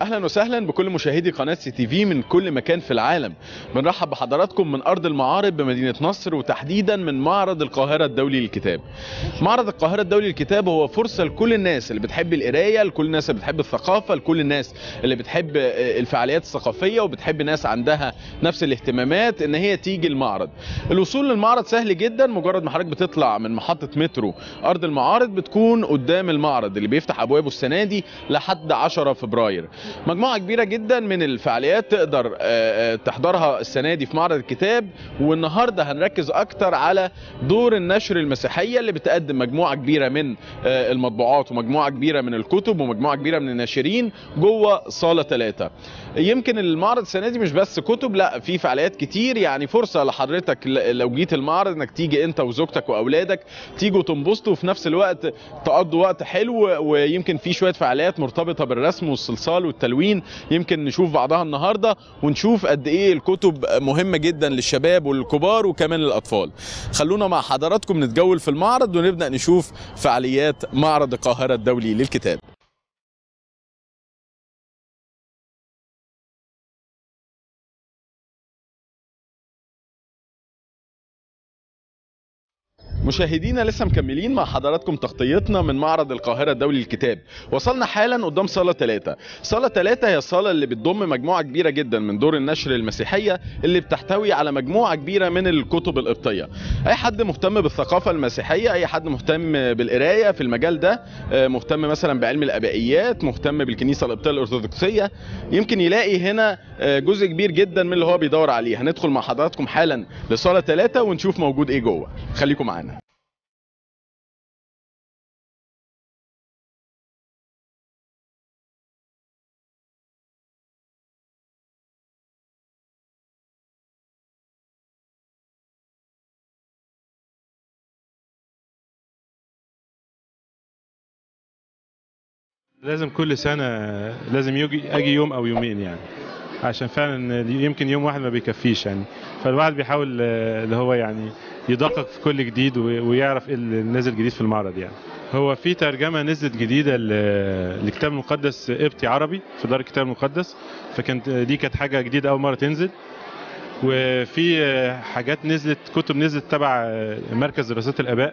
اهلا وسهلا بكل مشاهدي قناه سي تي في من كل مكان في العالم بنرحب بحضراتكم من ارض المعارض بمدينه نصر وتحديدا من معرض القاهره الدولي للكتاب معرض القاهره الدولي للكتاب هو فرصه لكل الناس اللي بتحب القرايه لكل الناس اللي بتحب الثقافه لكل الناس اللي بتحب الفعاليات الثقافيه وبتحب ناس عندها نفس الاهتمامات ان هي تيجي المعرض الوصول للمعرض سهل جدا مجرد ما حضرتك بتطلع من محطه مترو ارض المعارض بتكون قدام المعرض اللي بيفتح ابوابه السنه دي لحد 10 فبراير مجموعه كبيره جدا من الفعاليات تقدر تحضرها السنه دي في معرض الكتاب والنهارده هنركز اكتر على دور النشر المسيحيه اللي بتقدم مجموعه كبيره من المطبوعات ومجموعه كبيره من الكتب ومجموعه كبيره من الناشرين جوه صاله ثلاثة يمكن المعرض السنه دي مش بس كتب لا في فعاليات كتير يعني فرصه لحضرتك لو جيت المعرض انك تيجي انت وزوجتك واولادك تيجوا تنبسطوا وفي نفس الوقت تقضوا وقت حلو ويمكن في شويه فعاليات مرتبطه بالرسم والصلصال والتلوين يمكن نشوف بعضها النهارده ونشوف قد ايه الكتب مهمه جدا للشباب والكبار وكمان للاطفال خلونا مع حضراتكم نتجول في المعرض ونبدا نشوف فعاليات معرض القاهره الدولي للكتاب مشاهدينا لسه مكملين مع حضراتكم تغطيتنا من معرض القاهرة الدولي للكتاب وصلنا حالا قدام صالة 3 صالة 3 هي الصالة اللي بتضم مجموعة كبيرة جدا من دور النشر المسيحية اللي بتحتوي على مجموعة كبيرة من الكتب القبطية أي حد مهتم بالثقافة المسيحية أي حد مهتم بالقراية في المجال ده مهتم مثلا بعلم الأبائيات مهتم بالكنيسة القبطية الأرثوذكسية يمكن يلاقي هنا جزء كبير جدا من اللي هو بيدور عليه هندخل مع حضراتكم حالا لصالة 3 ونشوف موجود ايه جوه خليكم معانا لازم كل سنة لازم يجي أجي يوم أو يومين يعني عشان فعلا يمكن يوم واحد ما بيكفيش يعني فالواحد بيحاول اللي هو يعني يدقق في كل جديد ويعرف ايه اللي نازل جديد في المعرض يعني هو في ترجمة نزلت جديدة للكتاب المقدس قبطي عربي في دار الكتاب المقدس فكانت دي كانت حاجة جديدة أول مرة تنزل وفي حاجات نزلت كتب نزلت تبع مركز دراسات الآباء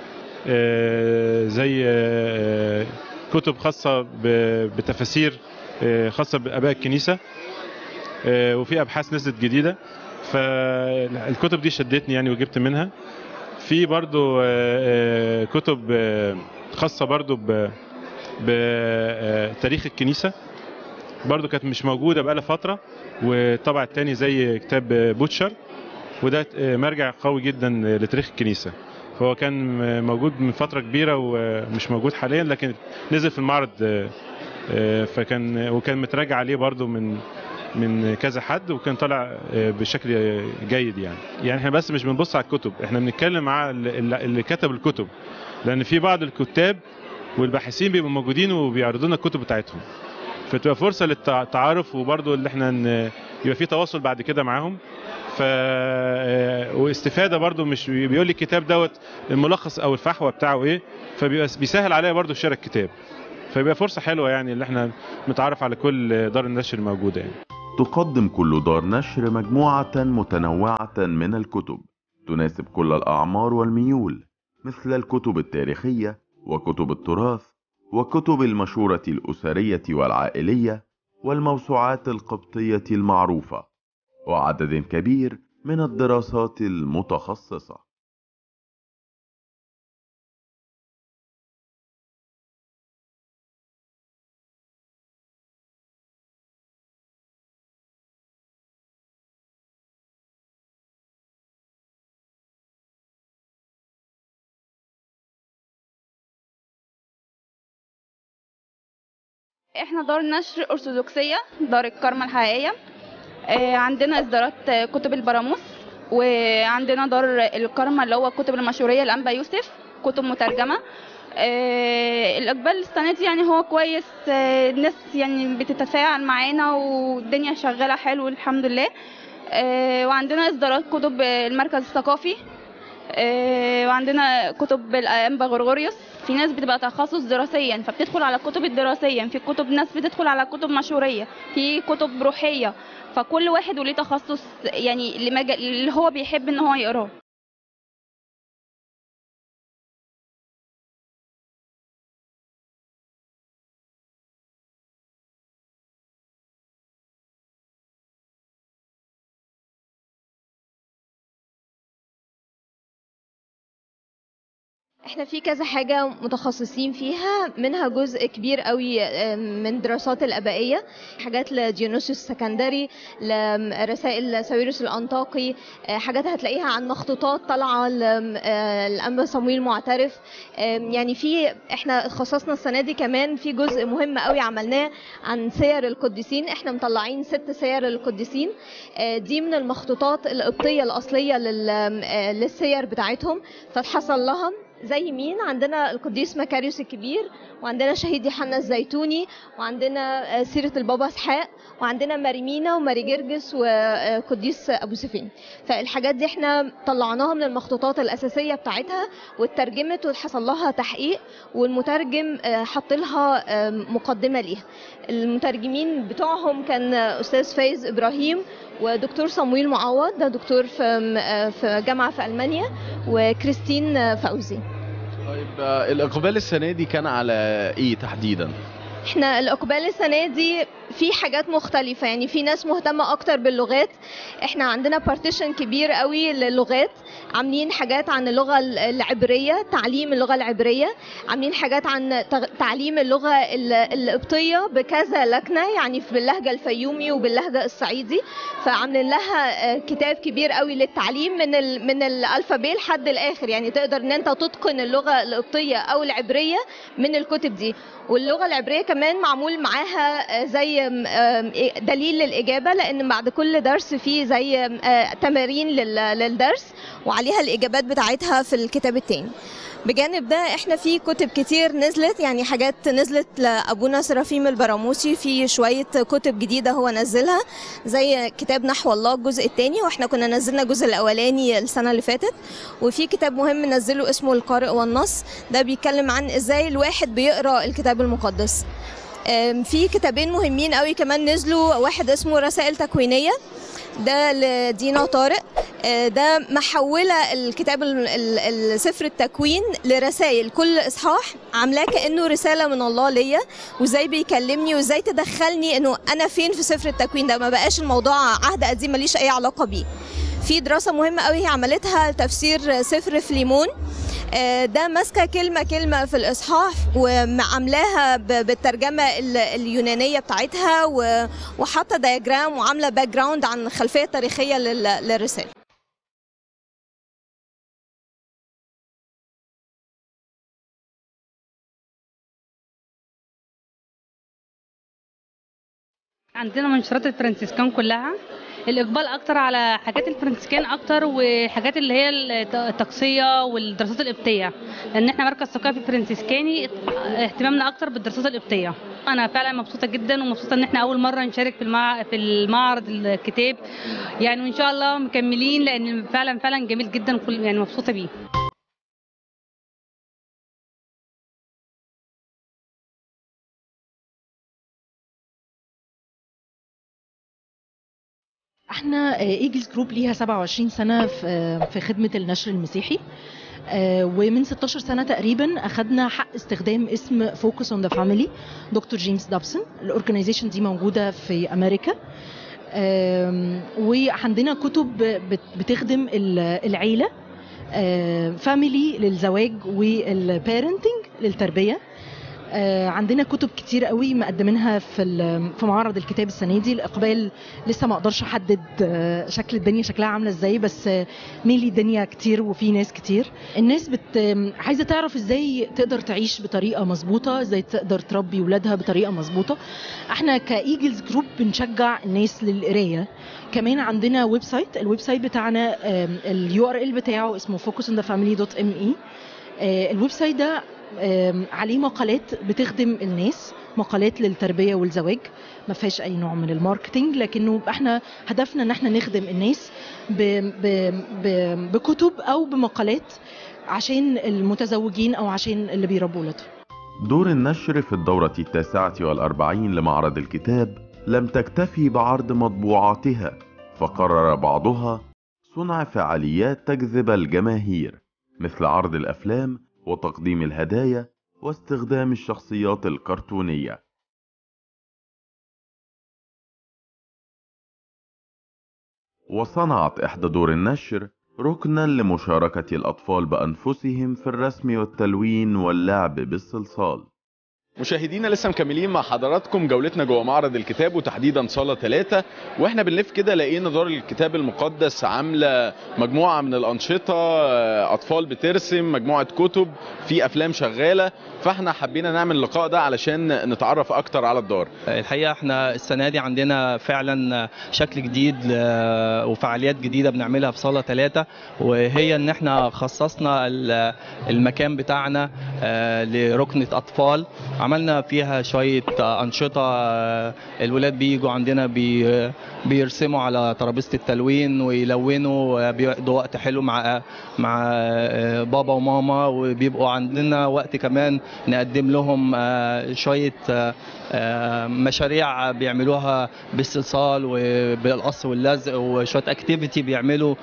زي كتب خاصة بتفاسير خاصة بآباء الكنيسة وفي أبحاث نزلت جديدة فالكتب دي شدتني يعني وجبت منها في برضو كتب خاصة برضو بتاريخ الكنيسة برضو كانت مش موجودة بقالها فترة وطبع التاني زي كتاب بوتشر وده مرجع قوي جدا لتاريخ الكنيسة فهو كان موجود من فتره كبيره ومش موجود حاليا لكن نزل في المعرض فكان وكان متراجع عليه برضو من من كذا حد وكان طالع بشكل جيد يعني يعني احنا بس مش بنبص على الكتب احنا بنتكلم مع اللي كتب الكتب لان في بعض الكتاب والباحثين بيبقوا موجودين وبيعرضوا لنا الكتب بتاعتهم فتبقى فرصه للتعارف وبرضو اللي احنا يبقى في تواصل بعد كده معاهم ف واستفاده برضو مش بيقول لي الكتاب دوت الملخص او الفحوى بتاعه ايه فبيبقى بيسهل عليا برضو شراء الكتاب فبيبقى فرصه حلوه يعني اللي احنا نتعرف على كل دار النشر الموجوده يعني تقدم كل دار نشر مجموعة متنوعة من الكتب تناسب كل الأعمار والميول مثل الكتب التاريخية وكتب التراث وكتب المشورة الأسرية والعائلية والموسوعات القبطية المعروفة وعدد كبير من الدراسات المتخصصة احنا دار نشر ارثوذكسيه دار الكرمة الحقيقيه آه، عندنا اصدارات آه، كتب البراموس وعندنا دار الكرمة اللي هو الكتب المشهوريه لانبا يوسف كتب مترجمه آه، الاقبال السنه دي يعني هو كويس آه، الناس يعني بتتفاعل معانا والدنيا شغاله حلو الحمد لله آه، وعندنا اصدارات كتب المركز الثقافي آه، وعندنا كتب الانبا غرغوريوس في ناس بتبقى تخصص دراسيا فبتدخل على الكتب الدراسيه في كتب ناس بتدخل على كتب مشهوريه في كتب روحيه فكل واحد وليه تخصص يعني لمجال اللي هو بيحب ان هو يقراه احنا في كذا حاجة متخصصين فيها منها جزء كبير قوي آه، من دراسات الآبائية حاجات لديونيسوس السكندري لرسائل ساويرس الأنطاقي آه، حاجات هتلاقيها عن مخطوطات طالعة للأنبا صمويل معترف آم، يعني في احنا خصصنا السنة دي كمان في جزء مهم قوي عملناه عن سير القديسين احنا مطلعين ست سير القديسين آه، دي من المخطوطات القبطية الأصلية لل- آه، للسير بتاعتهم فاتحصل لها زي مين عندنا القديس مكاريوس الكبير وعندنا شهيد يوحنا الزيتوني وعندنا آه، سيرة البابا اسحاق وعندنا ماريمينا وماري جرجس وقديس ابو سفين فالحاجات دي احنا طلعناها من المخطوطات الاساسيه بتاعتها واترجمت وحصل لها تحقيق والمترجم آه، حط لها آه، مقدمه ليها المترجمين بتوعهم كان استاذ فايز ابراهيم ودكتور صمويل معوض ده دكتور في آه، في جامعه في المانيا وكريستين آه، فوزي طيب آه، الاقبال السنه دي كان على ايه تحديدا احنا الاقبال السنه دي في حاجات مختلفه يعني في ناس مهتمه اكتر باللغات احنا عندنا بارتيشن كبير قوي للغات عاملين حاجات عن اللغه العبريه تعليم اللغه العبريه عاملين حاجات عن تغ- تعليم اللغه ال- القبطيه بكذا لكنه يعني في باللهجه الفيومي وباللهجه الصعيدي فعاملين لها آه، كتاب كبير قوي للتعليم من ال من الالفابيه لحد الاخر يعني تقدر ان انت تتقن اللغه القبطيه او العبريه من الكتب دي واللغه العبريه كمان معمول معاها آه، زي آم، آم، دليل للاجابه لان بعد كل درس فيه زي آم، آه، تمارين لل- للدرس وعليها الاجابات بتاعتها في الكتاب التاني بجانب ده احنا في كتب كتير نزلت يعني حاجات نزلت لابونا سرافيم البراموسي في شويه كتب جديده هو نزلها زي كتاب نحو الله الجزء الثاني واحنا كنا نزلنا الجزء الاولاني السنه اللي فاتت وفي كتاب مهم نزله اسمه القارئ والنص ده بيتكلم عن ازاي الواحد بيقرا الكتاب المقدس أم، في كتابين مهمين قوي كمان نزلوا واحد اسمه رسائل تكوينيه ده لدينا طارق آه، ده محولة الكتاب ال- ال- ال- سفر التكوين لرسائل كل إصحاح عاملاه كأنه رسالة من الله ليا وازاي بيكلمني وازاي تدخلني انه انا فين في سفر التكوين ده ما بقاش الموضوع عهد قديم ماليش اي علاقة بيه في دراسة مهمة قوي هي عملتها تفسير سفر فليمون آه، ده ماسكه كلمه كلمه في الاصحاح وعاملاها ب- بالترجمه ال- اليونانيه بتاعتها و- وحاطه دياجرام وعامله باك جراوند عن خلفيه تاريخيه لل- للرساله عندنا منشورات الفرنسيسكان كلها الاقبال اكتر على حاجات الفرنسيسكان اكتر وحاجات اللي هي الت- التقصيه والدراسات القبطيه لان احنا مركز ثقافي فرنسيسكاني اهتمامنا اكتر بالدراسات القبطيه انا فعلا مبسوطه جدا ومبسوطه ان احنا اول مره نشارك في المع... في المعرض الكتاب يعني وان شاء الله مكملين لان فعلا فعلا جميل جدا كل يعني مبسوطه بيه احنا ايجلز جروب ليها 27 سنه في آه، في خدمه النشر المسيحي آه، ومن 16 سنه تقريبا اخذنا حق استخدام اسم فوكس اون ذا فاميلي دكتور جيمس دابسون الاورجنايزيشن دي موجوده في امريكا آم، وعندنا كتب بت- بتخدم ال- العيله فاميلي للزواج والبيرنتنج للتربيه آه، عندنا كتب كتير قوي مقدمينها في ال- في معرض الكتاب السنه دي الاقبال لسه ما اقدرش احدد آه، شكل الدنيا شكلها عامله ازاي بس آه، ميلي الدنيا كتير وفي ناس كتير الناس بت آم، عايزه تعرف ازاي تقدر تعيش بطريقه مظبوطه ازاي تقدر تربي ولادها بطريقه مظبوطه احنا كايجلز جروب بنشجع الناس للقرايه كمان عندنا ويب سايت الويب سايت بتاعنا اليو ار ال بتاعه اسمه focusonthefamily.me آه، الويب سايت ده آم، عليه مقالات بتخدم الناس مقالات للتربيه والزواج ما فيهاش اي نوع من الماركتينج لكنه احنا هدفنا ان احنا نخدم الناس ب ب ب بكتب او بمقالات عشان المتزوجين او عشان اللي بيربوا ولادهم دور النشر في الدورة التاسعة والأربعين لمعرض الكتاب لم تكتفي بعرض مطبوعاتها فقرر بعضها صنع فعاليات تجذب الجماهير مثل عرض الأفلام وتقديم الهدايا واستخدام الشخصيات الكرتونية وصنعت إحدى دور النشر ركنا لمشاركة الأطفال بأنفسهم في الرسم والتلوين واللعب بالصلصال مشاهدينا لسه مكملين مع حضراتكم جولتنا جوه معرض الكتاب وتحديدا صاله ثلاثة واحنا بنلف كده لقينا دار الكتاب المقدس عامله مجموعه من الانشطه آه، اطفال بترسم مجموعه كتب في افلام شغاله فاحنا حبينا نعمل اللقاء ده علشان نتعرف اكتر على الدار الحقيقه احنا السنه دي عندنا فعلا شكل جديد ل- وفعاليات جديده بنعملها في صاله ثلاثة وهي ان احنا خصصنا ال- المكان بتاعنا آه، لركنه اطفال عملنا فيها شويه آه، انشطه آه، الولاد بيجوا عندنا بي بيرسموا على ترابيزه التلوين ويلونوا آه، بيقضوا وقت حلو مع مع آه، بابا وماما وبيبقوا عندنا وقت كمان نقدم لهم آه، شويه آه، آه، مشاريع بيعملوها بالصلصال وبالقص واللزق وشويه اكتيفيتي بيعملوا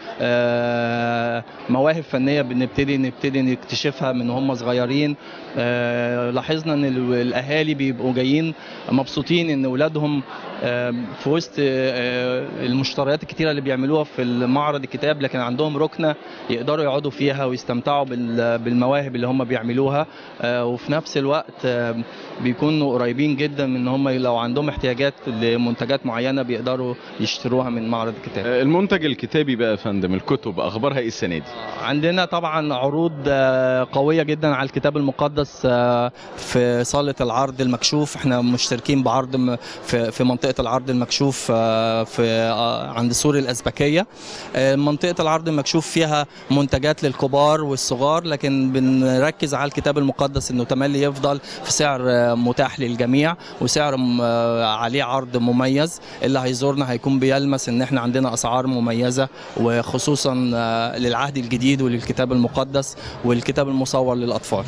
آه، مواهب فنيه بنبتدي نبتدي نكتشفها من هم صغيرين آه، لاحظنا ان ال- الاهالي بيبقوا جايين مبسوطين ان اولادهم آه، في وسط آه، المشتريات الكتيره اللي بيعملوها في المعرض الكتاب لكن عندهم ركنه يقدروا يقعدوا فيها ويستمتعوا بال- بالمواهب اللي هم بيعملوها آه، وفي نفس الوقت آه، بيكونوا قريبين جدا من ان هم لو عندهم احتياجات لمنتجات معينه بيقدروا يشتروها من معرض الكتاب آه، المنتج الكتابي بقى يا فندم الكتب اخبارها ايه السنه دي عندنا طبعا عروض آه، قوية جدا على الكتاب المقدس آه، في صالة العرض المكشوف احنا مشتركين بعرض م- في في منطقة العرض المكشوف آه، في آه، عند سور الأزبكية آه، منطقة العرض المكشوف فيها منتجات للكبار والصغار لكن بنركز على الكتاب المقدس انه تملي يفضل في سعر آه، متاح للجميع وسعر م- آه، عليه عرض مميز اللي هيزورنا هيكون بيلمس ان احنا عندنا اسعار مميزة وخصوصا آه، للعهد الجديد وللكتاب المقدس والكتاب المصور للأطفال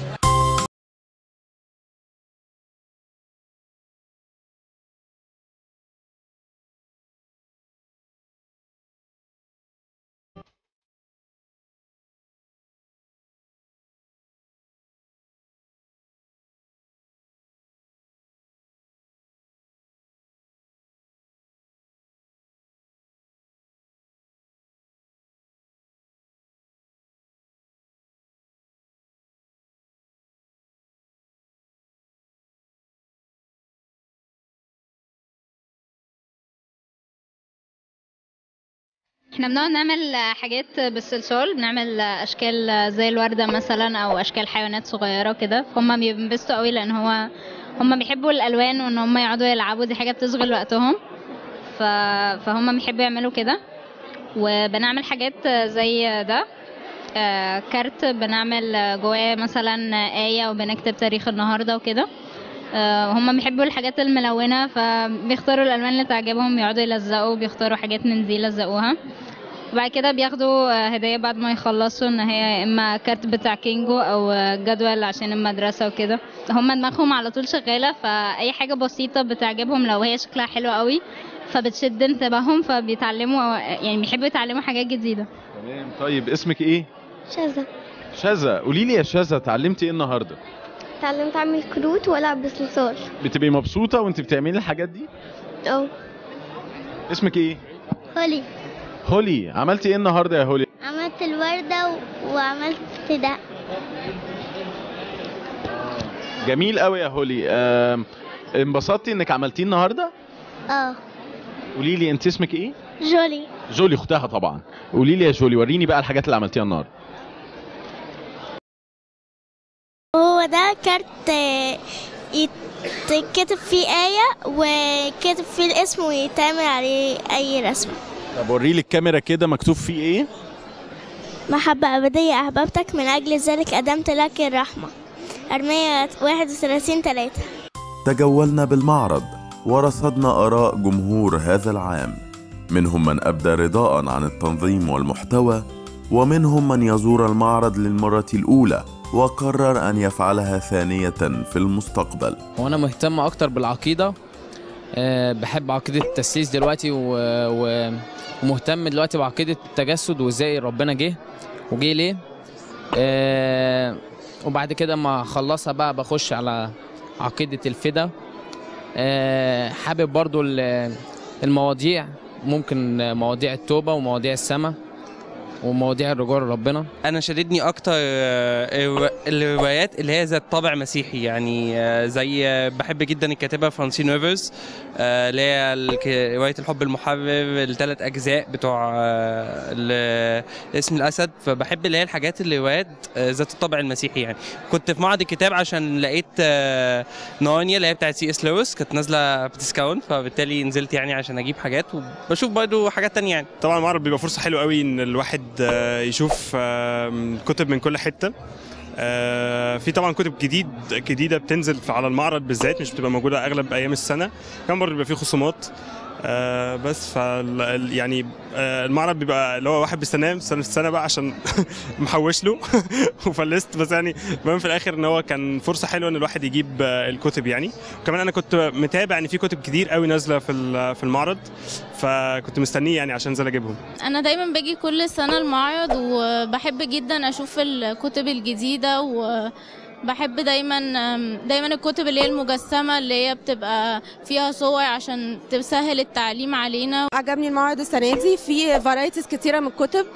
احنا بنقعد نعمل حاجات بالصلصال بنعمل اشكال زي الوردة مثلا او اشكال حيوانات صغيرة كده فهم بينبسطوا قوي لان هو هم بيحبوا الالوان وان هم يقعدوا يلعبوا دي حاجة بتشغل وقتهم ف... فهم بيحبوا يعملوا كده وبنعمل حاجات زي ده آه، كارت بنعمل جواه مثلا آية وبنكتب تاريخ النهاردة وكده آه، هم بيحبوا الحاجات الملونة فبيختاروا الألوان اللي تعجبهم يقعدوا يلزقوا بيختاروا حاجات من دي يلزقوها وبعد كده بياخدوا آه، هدية بعد ما يخلصوا ان هي يا اما كارت بتاع كينجو او آه، جدول عشان المدرسة وكده هم دماغهم على طول شغالة فأي حاجة بسيطة بتعجبهم لو هي شكلها حلو قوي فبتشد انتباههم فبيتعلموا يعني بيحبوا يتعلموا حاجات جديدة تمام طيب اسمك ايه شاذة شذا قولي لي يا شذا اتعلمتي ايه النهارده اتعلمت اعمل كروت والعب بصلصال بتبقي مبسوطه وانت بتعملي الحاجات دي اه اسمك ايه هولي هولي عملتي ايه النهارده يا هولي عملت الوردة و... وعملت ده جميل قوي يا هولي آم، انبسطتي انك عملتيه النهارده اه قولي لي انت اسمك ايه جولي جولي اختها طبعا قولي لي يا جولي وريني بقى الحاجات اللي عملتيها النهارده هو ده كارت آه، يتكتب فيه آية وكتب فيه الاسم ويتعمل عليه أي رسمة طب وري لي الكاميرا كده مكتوب فيه ايه محبة أبدية أحببتك من أجل ذلك قدمت لك الرحمة أرمية 31 3 تجولنا بالمعرض ورصدنا آراء جمهور هذا العام منهم من أبدى رضاء عن التنظيم والمحتوى ومنهم من يزور المعرض للمرة الأولى وقرر أن يفعلها ثانية في المستقبل وانا مهتم اكتر بالعقيده أه بحب عقيده التسليس دلوقتي و... و... ومهتم دلوقتي بعقيده التجسد وازاي ربنا جه وجه ليه أه وبعد كده ما اخلصها بقى بخش على عقيده الفدا أه حابب برضو ال- المواضيع ممكن مواضيع التوبه ومواضيع السماء ومواضيع الرجوع لربنا انا شددني اكتر آه، الرو- الروايات اللي هي ذات طابع مسيحي يعني آه، زي آه، بحب جدا الكاتبه فرانسين ريفرز آه، اللي هي الك- روايه الحب المحرر الثلاث اجزاء بتوع آه، ال- اسم الاسد فبحب اللي هي الحاجات الروايات آه، ذات الطابع المسيحي يعني كنت في معرض الكتاب عشان لقيت آه، نارنيا اللي هي بتاعت سي اس لويس كانت نازله بديسكاونت فبالتالي نزلت يعني عشان اجيب حاجات وبشوف برضه حاجات تانية يعني طبعا المعرض بيبقى فرصه حلوه قوي ان الواحد آه، يشوف آم، كتب من كل حته آه، في طبعا كتب جديد جديده بتنزل في- على المعرض بالذات مش بتبقى موجوده اغلب ايام السنه كمان برضه بيبقى فيه خصومات آه، بس ف يعني آه، المعرض بيبقى اللي هو واحد بيستناه سنه في السنه بقى عشان محوش له وفلست بس يعني المهم في الاخر ان هو كان فرصه حلوه ان الواحد يجيب آه، الكتب يعني وكمان انا كنت متابع ان في كتب كتير قوي نازله في ال- في المعرض فكنت مستنيه يعني عشان انزل اجيبهم انا دايما باجي كل سنه المعرض وبحب جدا اشوف الكتب الجديده وبحب دايما دايما الكتب اللي هي المجسمه اللي هي بتبقى فيها صور عشان تسهل التعليم علينا عجبني المعرض السنه دي في فرايتيز كتيره من الكتب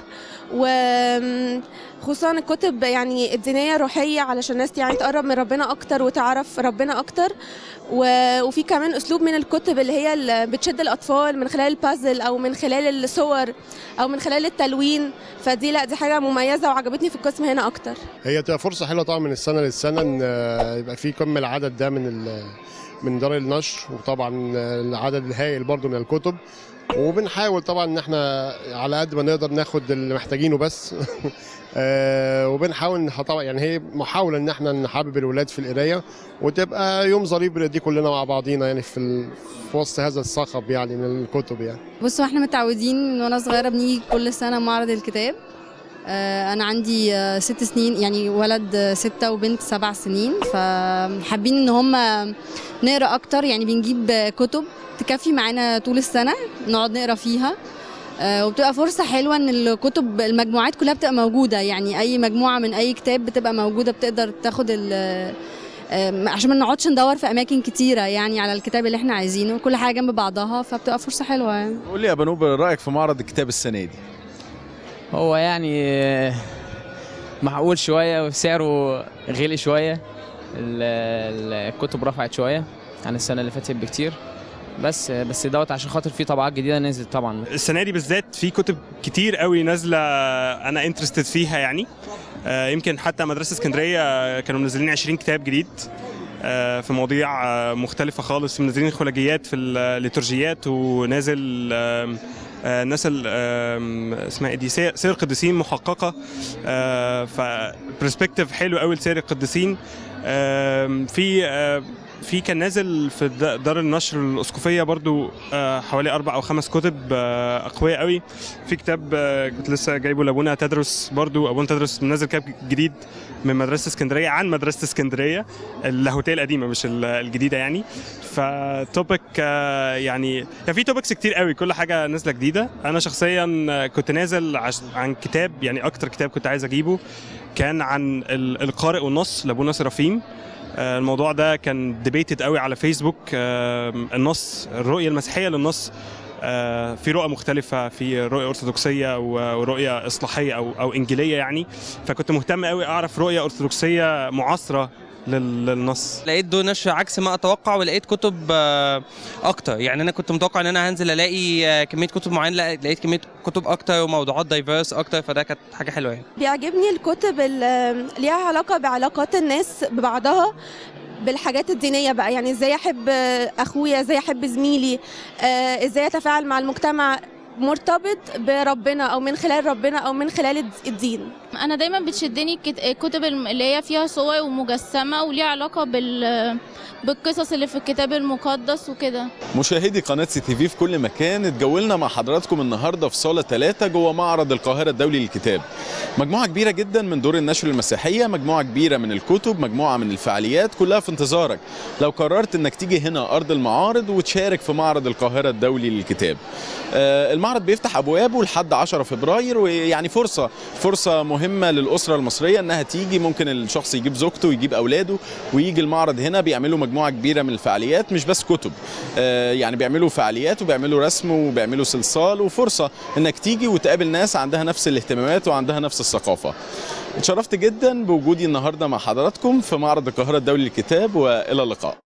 وخصوصا الكتب يعني الدينيه روحيه علشان الناس يعني تقرب من ربنا اكتر وتعرف ربنا اكتر و- وفي كمان اسلوب من الكتب اللي هي اللي بتشد الاطفال من خلال البازل او من خلال الصور او من خلال التلوين فدي لا دي حاجه مميزه وعجبتني في القسم هنا اكتر هي تبقى فرصة حلوة طبعا من السنة للسنة ان آه، يبقى في كم العدد ده من ال- من دار النشر وطبعا آه، العدد الهائل برضو من الكتب وبنحاول طبعا ان احنا على قد ما نقدر ناخد اللي محتاجينه بس آه، وبنحاول نح- طبعا يعني هي محاولة ان احنا نحبب الولاد في القراية وتبقى يوم ظريف دي كلنا مع بعضينا يعني في ال- في وسط هذا الصخب يعني من الكتب يعني بصوا احنا متعودين من وانا صغيره بنيجي كل سنه معرض الكتاب آه، انا عندي آه، ست سنين يعني ولد آه، ستة وبنت سبع سنين فحابين ان هم نقرا اكتر يعني بنجيب آه، كتب تكفي معانا طول السنه نقعد نقرا فيها آه، وبتبقى فرصة حلوة ان الكتب المجموعات كلها بتبقى موجودة يعني اي مجموعة من اي كتاب بتبقى موجودة بتقدر تاخد ال آه، عشان ما نقعدش ندور في اماكن كتيرة يعني على الكتاب اللي احنا عايزينه كل حاجة جنب بعضها فبتبقى فرصة حلوة يعني قول لي يا بنوب رايك في معرض الكتاب السنه دي هو يعني آه، معقول شوية وسعره غالي شوية ال- ال- الكتب رفعت شوية عن السنة اللي فاتت بكتير بس بس دوت عشان خاطر في طبعات جديدة نزلت طبعا السنه دي بالذات في كتب كتير قوي نازله انا انترستد فيها يعني آه، يمكن حتى مدرسه اسكندريه آه، كانوا منزلين 20 كتاب جديد آه، في مواضيع آه، مختلفه خالص منزلين خلاجيات في الليتورجيات ونازل آم، آه، الناس ال- آم، اسمها ايه دي سير سير القديسين محققه فبرسبكتيف حلو قوي لسير القديسين آم، في آه، في كان نازل في د- دار النشر الاسقفيه برضو آه، حوالي اربع او خمس كتب آه، اقوياء قوي في كتاب آه، كنت لسه جايبه لابونا تدرس برضو ابونا تدرس منزل كتاب جديد من مدرسه اسكندريه عن مدرسه اسكندريه اللاهوتيه القديمه مش ال- الجديده يعني فتوبيك آه، يعني كان في توبكس كتير قوي كل حاجه نازله جديده انا شخصيا آه، كنت نازل عش- عن كتاب يعني اكتر كتاب كنت عايز اجيبه كان عن ال- القارئ والنص لابونا سرافيم آه، الموضوع ده كان ديبيتد قوي على فيسبوك آه، النص الرؤيه المسيحيه للنص آه، في رؤى مختلفة في رؤية أرثوذكسية و- ورؤية إصلاحية أو أو إنجيلية يعني فكنت مهتم قوي أعرف رؤية أرثوذكسية معاصرة لل- للنص لقيت دور نشر عكس ما اتوقع ولقيت كتب آه، اكتر يعني انا كنت متوقع ان انا هنزل الاقي آه، كميه كتب معينه لا لقيت كميه كتب اكتر وموضوعات دايفيرس اكتر فده كانت حاجه حلوه يعني بيعجبني الكتب اللي ليها علاقة بعلاقات الناس ببعضها بالحاجات الدينية بقى يعني ازاي احب اخويا ازاي احب زميلي آه، ازاي اتفاعل مع المجتمع مرتبط بربنا او من خلال ربنا او من خلال الد- الدين انا دايما بتشدني الكت- الكتب الم- اللي هي فيها صور ومجسمه وليها علاقه بال بالقصص اللي في الكتاب المقدس وكده مشاهدي قناة سي تي في في كل مكان اتجولنا مع حضراتكم النهارده في صالة 3 جوه معرض القاهرة الدولي للكتاب. مجموعة كبيرة جدا من دور النشر المسيحية، مجموعة كبيرة من الكتب، مجموعة من الفعاليات كلها في انتظارك. لو قررت انك تيجي هنا أرض المعارض وتشارك في معرض القاهرة الدولي للكتاب. آه، المعرض بيفتح أبوابه لحد 10 فبراير ويعني فرصة فرصة مهمة للأسرة المصرية انها تيجي ممكن الشخص يجيب زوجته ويجيب أولاده ويجي المعرض هنا بيعملوا مجموعة كبيرة من الفعاليات مش بس كتب آه، يعني بيعملوا فعاليات وبيعملوا رسم وبيعملوا صلصال وفرصة انك تيجي وتقابل ناس عندها نفس الاهتمامات وعندها نفس الثقافة اتشرفت جدا بوجودي النهارده مع حضراتكم في معرض القاهرة الدولي للكتاب والى اللقاء